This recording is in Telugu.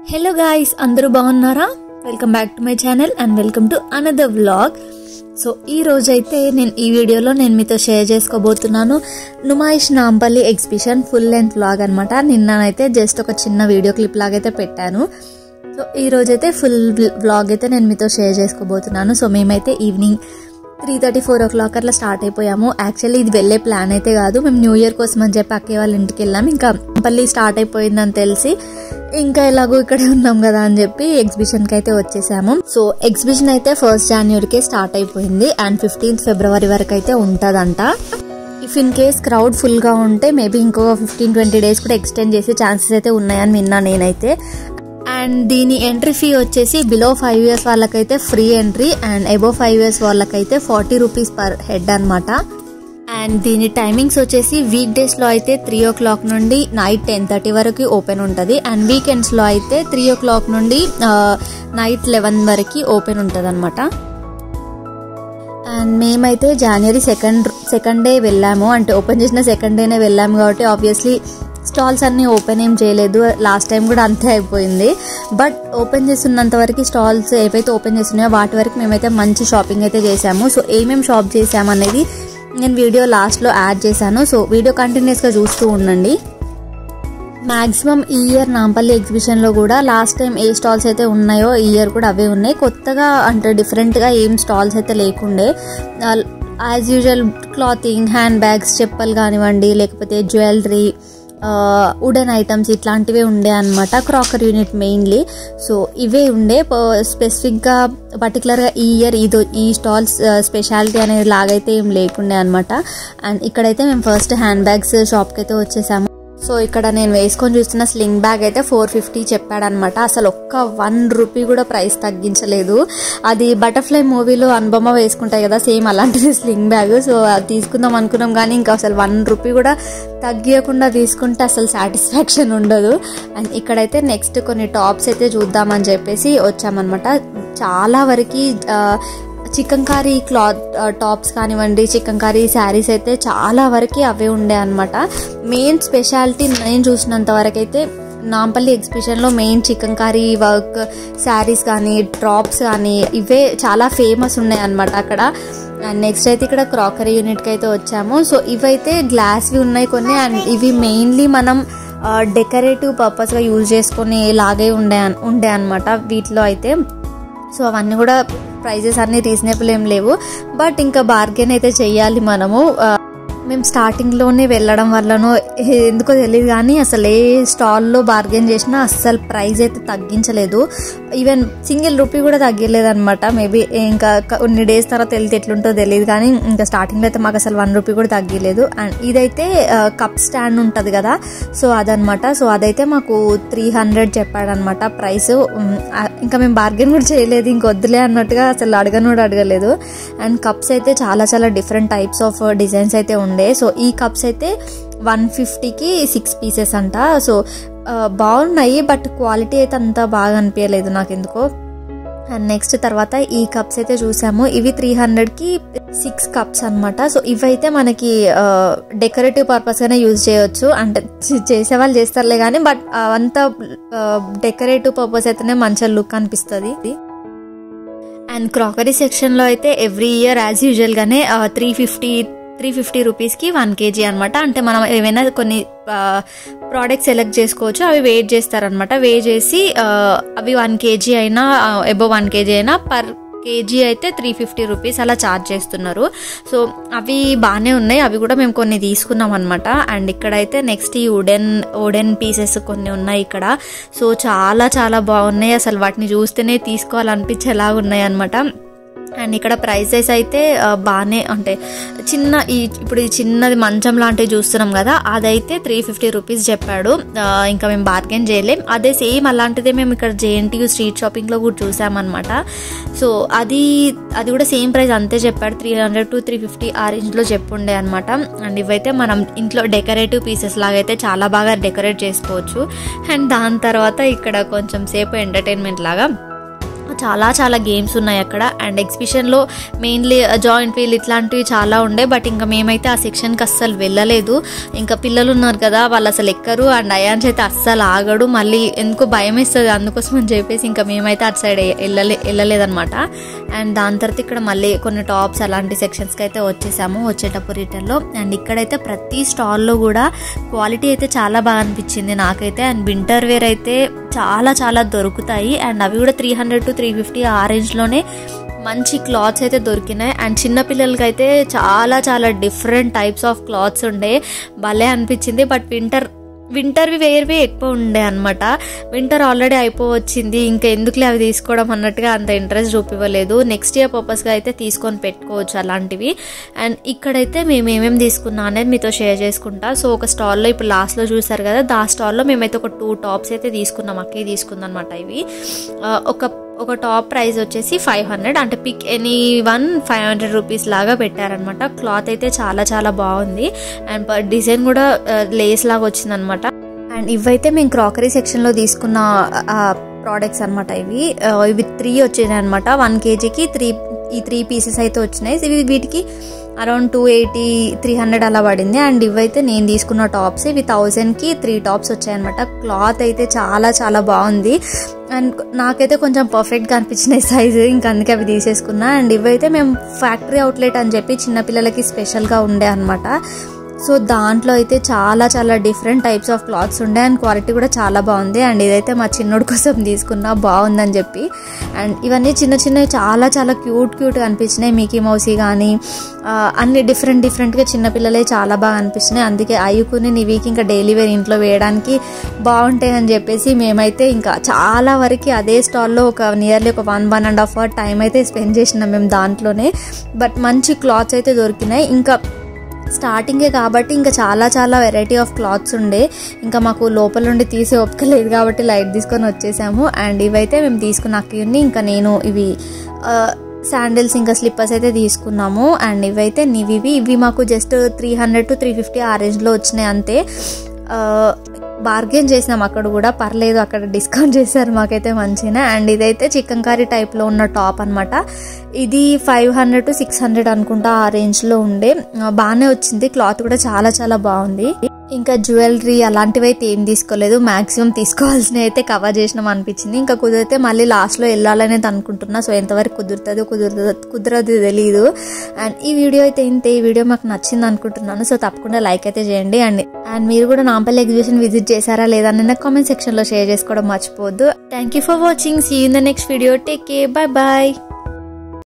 హలో గాయ్స్ అందరూ బాగున్నారా welcome back to my channel and welcome to another vlog so ఈ రోజైతే నేను ఈ వీడియోలో నేను మీతో షేర్ చేసుకోబోతున్నాను Numaish Nampally exhibition full length vlog అనమాట నిన్ననైతే జస్ట్ ఒక చిన్న వీడియో క్లిప్ లాగైతే పెట్టాను సో ఈ రోజైతే ఫుల్ వ్లాగ్ అయితే నేను మీతో షేర్ చేసుకోబోతున్నాను సో మేమైతే evening three thirty four o'clock అట్లా స్టార్ట్ అయిపోయాము యాక్చువల్లీ ఇది వెళ్ళే ప్లాన్ అయితే కాదు మేము న్యూ ఇయర్ కోసం అని చెప్పి అక్కే వాళ్ళ ఇంటికి వెళ్ళాం ఇంకా పల్లి స్టార్ట్ అయిపోయిందని తెలిసి ఇంకా ఎలాగో ఇక్కడే ఉన్నాం కదా అని చెప్పి ఎగ్జిబిషన్ కి అయితే వచ్చేసాము సో ఎగ్జిబిషన్ అయితే ఫస్ట్ జనవరికే స్టార్ట్ అయిపోయింది అండ్ ఫిఫ్టీన్త్ ఫిబ్రవరి వరకు అయితే ఉంటదంట if in case crowd full గా ఉంటే మేబీ ఇంకో ఫిఫ్టీన్ ట్వంటీ డేస్ కూడా ఎక్స్టెండ్ చేసే ఛాన్సెస్ అయితే ఉన్నాయని విన్నా నేనైతే అండ్ దీని ఎంట్రీ ఫీ వచ్చేసి బిలో ఫైవ్ ఇయర్స్ వాళ్ళకైతే free entry and above five years వాళ్ళకైతే ఫార్టీ రూపీస్ పర్ హెడ్ అనమాట అండ్ దీని టైమింగ్స్ వచ్చేసి వీక్ డేస్ లో అయితే త్రీ ఓ క్లాక్ నుండి నైట్ టెన్ థర్టీ వరకు ఓపెన్ ఉంటుంది అండ్ వీకెండ్స్ లో అయితే త్రీ ఓ క్లాక్ నుండి నైట్ లెవెన్ వరకు ఓపెన్ ఉంటుంది అనమాట అండ్ మేమైతే జనవరి సెకండ్ సెకండ్ డే వెళ్ళాము అంటే ఓపెన్ చేసిన సెకండ్ డేనే వెళ్ళాము కాబట్టి ఆబ్వియస్లీ స్టాల్స్ అన్ని ఓపెన్ ఏం చేయలేదు లాస్ట్ టైం కూడా అంతే అయిపోయింది బట్ ఓపెన్ చేస్తున్నంత వరకు స్టాల్స్ ఏవైతే ఓపెన్ చేస్తున్నాయో వాటి వరకు మేమైతే మంచి షాపింగ్ అయితే చేసాము సో ఏమేమి షాప్ చేసాము అనేది నేను వీడియో లాస్ట్లో యాడ్ చేశాను సో వీడియో కంటిన్యూస్గా చూస్తూ ఉండండి మాక్సిమం ఈ ఇయర్ నాంపల్లి ఎగ్జిబిషన్లో కూడా లాస్ట్ టైం ఏ స్టాల్స్ అయితే ఉన్నాయో ఈ ఇయర్ కూడా అవే ఉన్నాయి కొత్తగా అంటే డిఫరెంట్గా ఏం స్టాల్స్ అయితే లేకుండే as usual clothing handbags చెప్పలు కానివ్వండి లేకపోతే జ్యువెలరీ వుడెన్ ఐటమ్స్ ఇట్లాంటివే ఉండే అనమాట క్రాకర్ యూనిట్ మెయిన్లీ సో ఇవే ఉండే స్పెసిఫిక్గా పర్టికులర్గా ఈ ఇయర్ ఇదో ఈ స్టాల్స్ స్పెషాలిటీ అనేది లాగైతే ఏం లేకుండే అనమాట అండ్ ఇక్కడైతే మేము ఫస్ట్ హ్యాండ్ బ్యాగ్స్ షాప్కి అయితే వచ్చేసాము సో ఇక్కడ నేను వేసుకొని చూస్తున్న స్లింగ్ బ్యాగ్ అయితే ఫోర్ ఫిఫ్టీ చెప్పాడనమాట అసలు ఒక్క వన్ రూపీ కూడా ప్రైస్ తగ్గించలేదు అది బటర్ఫ్లై మూవీలో అనుబొమ్మ వేసుకుంటాయి కదా సేమ్ అలాంటిది స్లింగ్ బ్యాగ్ సో అది తీసుకుందాం అనుకున్నాం కానీ ఇంకా అసలు వన్ రూపీ కూడా తగ్గియకుండా తీసుకుంటే అసలు సాటిస్ఫాక్షన్ ఉండదు అండ్ ఇక్కడైతే నెక్స్ట్ కొన్ని టాప్స్ అయితే చూద్దామని చెప్పేసి వచ్చామన్నమాట చాలా వరకు చికెన్ కారీ క్లాత్ టాప్స్ కానివ్వండి చికెన్ కారీ శారీస్ అయితే చాలా వరకు అవే ఉండే అనమాట మెయిన్ స్పెషాలిటీ నేను చూసినంత వరకు అయితే నాంపల్లి ఎగ్జిబిషన్లో main chikankari work saris కానీ డ్రాప్స్ కానీ ఇవే చాలా ఫేమస్ ఉన్నాయి అనమాట అక్కడ అండ్ నెక్స్ట్ అయితే ఇక్కడ క్రాకరీ యూనిట్కి అయితే వచ్చాము సో ఇవైతే గ్లాస్వి ఉన్నాయి కొన్ని అండ్ ఇవి మెయిన్లీ మనం డెకరేటివ్ పర్పస్గా యూజ్ చేసుకునే లాగే ఉండే ఉండే అనమాట వీటిలో అయితే సో అవన్నీ కూడా ప్రైజెస్ అన్నీ రీజనబుల్ ఏం లేవు బట్ ఇంకా బార్గెన్ అయితే చెయ్యాలి మనము మేము స్టార్టింగ్లోనే వెళ్ళడం వల్లనో ఎందుకో తెలియదు కానీ అసలు ఏ స్టాల్లో బార్గెన్ చేసినా అస్సలు ప్రైస్ అయితే తగ్గించలేదు ఈవెన్ సింగిల్ రూపీ కూడా తగ్గలేదు అనమాట మేబీ ఇంకా కొన్ని డేస్ తర్వాత వెళ్తే ఎట్లుంటో తెలియదు కానీ ఇంకా స్టార్టింగ్లో అయితే మాకు అసలు వన్ రూపీ కూడా తగ్గలేదు అండ్ ఇదైతే కప్ స్టాండ్ ఉంటుంది కదా సో అదనమాట సో అదైతే మాకు త్రీ హండ్రెడ్ చెప్పాడనమాట ప్రైస్ ఇంకా మేము బార్గెన్ కూడా చేయలేదు ఇంకొద్దులే అన్నట్టుగా అసలు అడగను కూడా అడగలేదు అండ్ కప్స్ అయితే చాలా చాలా డిఫరెంట్ టైప్స్ ఆఫ్ డిజైన్స్ అయితే ఉండే సో ఈ కప్స్ అయితే వన్ ఫిఫ్టీకి సిక్స్ పీసెస్ అంట సో బాగున్నాయి బట్ క్వాలిటీ అయితే అంత బాగా అనిపించలేదు నాకు ఎందుకో అండ్ నెక్స్ట్ తర్వాత ఈ కప్స్ అయితే చూసాము ఇవి త్రీ హండ్రెడ్కి సిక్స్ కప్స్ అనమాట సో ఇవైతే మనకి డెకరేటివ్ పర్పస్గానే యూజ్ చేయొచ్చు అంటే చేసే వాళ్ళు చేస్తారులే కానీ బట్ అంత డెకరేటివ్ పర్పస్ అయితేనే మంచిగా లుక్ అనిపిస్తుంది అండ్ క్రాకరీ సెక్షన్లో అయితే ఎవ్రీ ఇయర్ యాజ్ యూజువల్గానే త్రీ ఫిఫ్టీ త్రీ ఫిఫ్టీ రూపీస్కి వన్ కేజీ అనమాట అంటే మనం ఏమైనా కొన్ని ప్రోడక్ట్స్ సెలెక్ట్ చేసుకోవచ్చు అవి వెయిట్ చేస్తారనమాట వే చేసి అవి వన్ కేజీ అయినా ఎబో వన్ కేజీ అయినా పర్ కేజీ అయితే త్రీ ఫిఫ్టీ రూపీస్ అలా ఛార్జ్ చేస్తున్నారు సో అవి బాగానే ఉన్నాయి అవి కూడా మేము కొన్ని తీసుకున్నాం అనమాట అండ్ ఇక్కడైతే నెక్స్ట్ ఈ వుడెన్ వుడెన్ పీసెస్ కొన్ని ఉన్నాయి ఇక్కడ సో చాలా చాలా బాగున్నాయి అసలు వాటిని చూస్తేనే తీసుకోవాలనిపించేలాగా ఉన్నాయి అనమాట అండ్ ఇక్కడ ప్రైసెస్ అయితే బాగానే అంటే చిన్న ఈ ఇప్పుడు ఈ చిన్నది మంచం లాంటివి చూస్తున్నాం కదా అదైతే త్రీ ఫిఫ్టీ రూపీస్ చెప్పాడు ఇంకా మేము బార్గెన్ చేయలేం అదే సేమ్ అలాంటిదే మేము ఇక్కడ జేఎన్టీయూ స్ట్రీట్ షాపింగ్లో కూడా చూసామన్నమాట సో అది అది కూడా సేమ్ ప్రైస్ అంతే చెప్పాడు three hundred to three fifty ఆ రేంజ్లో చెప్పుండే అనమాట అండ్ ఇవైతే మనం ఇంట్లో డెకరేటివ్ పీసెస్ లాగా అయితే చాలా బాగా డెకరేట్ చేసుకోవచ్చు అండ్ దాని తర్వాత ఇక్కడ కొంచెం సేపు ఎంటర్టైన్మెంట్ లాగా చాలా చాలా గేమ్స్ ఉన్నాయి అక్కడ అండ్ ఎగ్జిబిషన్లో మెయిన్లీ జాయింట్ వీల్ ఇట్లాంటివి చాలా ఉండే బట్ ఇంకా మేమైతే ఆ సెక్షన్కి అస్సలు వెళ్ళలేదు ఇంకా పిల్లలు ఉన్నారు కదా వాళ్ళు అసలు ఎక్కరు అండ్ అయాన్స్ అయితే అస్సలు ఆగడు మళ్ళీ ఎందుకో భయం వేస్తుంది అందుకోసం అని చెప్పేసి ఇంకా మేమైతే అటు సైడ్ వెళ్ళలే వెళ్ళలేదన్నమాట అండ్ దాని తర్వాత ఇక్కడ మళ్ళీ కొన్ని టాప్స్ అలాంటి సెక్షన్స్కి అయితే వచ్చేసాము వచ్చేటప్పుడు రిటర్న్లో అండ్ ఇక్కడైతే ప్రతి స్టాల్లో కూడా క్వాలిటీ అయితే చాలా బాగా అనిపించింది నాకైతే అండ్ వింటర్ వేర్ అయితే చాలా చాలా దొరుకుతాయి అండ్ అవి కూడా three hundred to three fifty ఆ రేంజ్లోనే మంచి క్లాత్స్ అయితే దొరికినాయి అండ్ చిన్న పిల్లలకి అయితే చాలా చాలా డిఫరెంట్ టైప్స్ ఆఫ్ క్లాత్స్ ఉండే భలే అనిపించింది బట్ వింటర్ వింటర్వి వేర్వి ఎక్కువ ఉండే అనమాట వింటర్ ఆల్రెడీ అయిపోవచ్చింది ఇంకా ఎందుకులే అవి తీసుకోవడం అన్నట్టుగా అంత ఇంట్రెస్ట్ చూపివ్వలేదు నెక్స్ట్ ఇయర్ పర్పస్గా అయితే తీసుకొని పెట్టుకోవచ్చు అలాంటివి అండ్ ఇక్కడైతే మేము ఏమేమి తీసుకున్నా అనేది మీతో షేర్ చేసుకుంటా సో ఒక స్టాల్లో ఇప్పుడు లాస్ట్లో చూసారు కదా దా స్టాల్లో మేమైతే ఒక టూ టాప్స్ అయితే తీసుకున్నాం అక్కే తీసుకుందనమాట ఇవి ఆ, ఒక ఒక టాప్ ప్రైస్ వచ్చేసి ఫైవ్ హండ్రెడ్ అంటే pick any one five hundred rupees లాగా పెట్టారనమాట క్లాత్ అయితే చాలా చాలా బాగుంది అండ్ డిజైన్ కూడా లేస్ లాగా వచ్చిందనమాట అండ్ ఇవైతే మేము క్రాకరీ సెక్షన్లో తీసుకున్న ప్రోడక్ట్స్ అనమాట ఇవి ఆ, ఇవి త్రీ వచ్చినాయి అనమాట వన్ కేజీకి త్రీ ఈ త్రీ పీసెస్ అయితే వచ్చినాయి ఇవి వీటికి around two eighty three hundred అలా పడింది అండ్ ఇవైతే నేను తీసుకున్న టాప్స్ ఇవి థౌజండ్కి త్రీ టాప్స్ వచ్చాయన్నమాట క్లాత్ అయితే చాలా చాలా బాగుంది అండ్ నాకైతే కొంచెం పర్ఫెక్ట్గా అనిపించినాయి సైజు ఇంకా అందుకే అవి తీసేసుకున్నా అండ్ ఇవైతే మేము ఫ్యాక్టరీ అవుట్లెట్ అని చెప్పి చిన్నపిల్లలకి స్పెషల్గా ఉండే అనమాట సో దాంట్లో అయితే చాలా చాలా డిఫరెంట్ టైప్స్ ఆఫ్ క్లాత్స్ ఉండే అండ్ క్వాలిటీ కూడా చాలా బాగుంది అండ్ ఇదైతే మా చిన్నోడి కోసం తీసుకున్నా బాగుందని చెప్పి అండ్ ఇవన్నీ చిన్న చిన్నవి చాలా చాలా క్యూట్ క్యూట్గా అనిపించినాయి మీకీ మౌసీ కానీ ఆ, అన్ని డిఫరెంట్ డిఫరెంట్గా చిన్నపిల్లలే చాలా బాగా అనిపించినాయి అందుకే అయ్యుకుని నీ వీక్ ఇంకా డైలీ వేర్ ఇంట్లో వేయడానికి బాగుంటాయి అని చెప్పేసి మేమైతే ఇంకా చాలా వరకు అదే స్టాల్లో ఒక నియర్లీ ఒక one one and half hour time అయితే స్పెండ్ చేసినాం మేము దాంట్లోనే బట్ మంచి క్లాత్స్ అయితే దొరికినాయి ఇంకా స్టార్టింగే కాబట్టి ఇంకా చాలా చాలా వెరైటీ ఆఫ్ క్లాత్స్ ఉండే ఇంకా మాకు లోపల నుండి తీసే ఓపిక లేదు కాబట్టి లైట్ తీసుకొని వచ్చేసాము అండ్ ఇవైతే మేము తీసుకున్న అక్కడిని ఇంకా నేను ఇవి శాండిల్స్ ఇంకా స్లిప్పర్స్ అయితే తీసుకున్నాము అండ్ ఇవైతే నివివి ఇవి మాకు just three hundred to three fifty ఆ రేంజ్లో వచ్చినాయి అంతే బార్గెన్ చేసినాం అక్కడ కూడా పర్లేదు అక్కడ డిస్కౌంట్ చేశారు మాకైతే మంచిగా అండ్ ఇదైతే చికెన్ కర్రీ టైప్లో ఉన్న టాప్ అనమాట ఇది five hundred to six hundred అనుకుంటా ఆ రేంజ్లో ఉండే ఆ, బాగానే వచ్చింది క్లాత్ కూడా చాలా చాలా బాగుంది ఇంకా జ్యువెలరీ అలాంటివి అయితే ఏం తీసుకోలేదు మాక్సిమం తీసుకోవాల్సినవి అయితే కవర్ చేసినాం అనిపించింది ఇంకా కుదిరితే మళ్ళీ లాస్ట్లో వెళ్ళాలనేది అనుకుంటున్నా సో ఎంతవరకు కుదురుతుందో కుదురుతుందో కుదరదు తెలియదు అండ్ ఈ వీడియో అయితే ఇంతే ఈ వీడియో మాకు నచ్చింది అనుకుంటున్నాను సో తప్పకుండా లైక్ అయితే చేయండి అండ్ అండ్ మీరు కూడా నాంపల్లి ఎగ్జిబిషన్ విజిట్ చేశారా లేదా అని నాకు కామెంట్ సెక్షన్లో షేర్ చేసుకోవడం మర్చిపోవద్దు thank you for watching see in the next video take care bye bye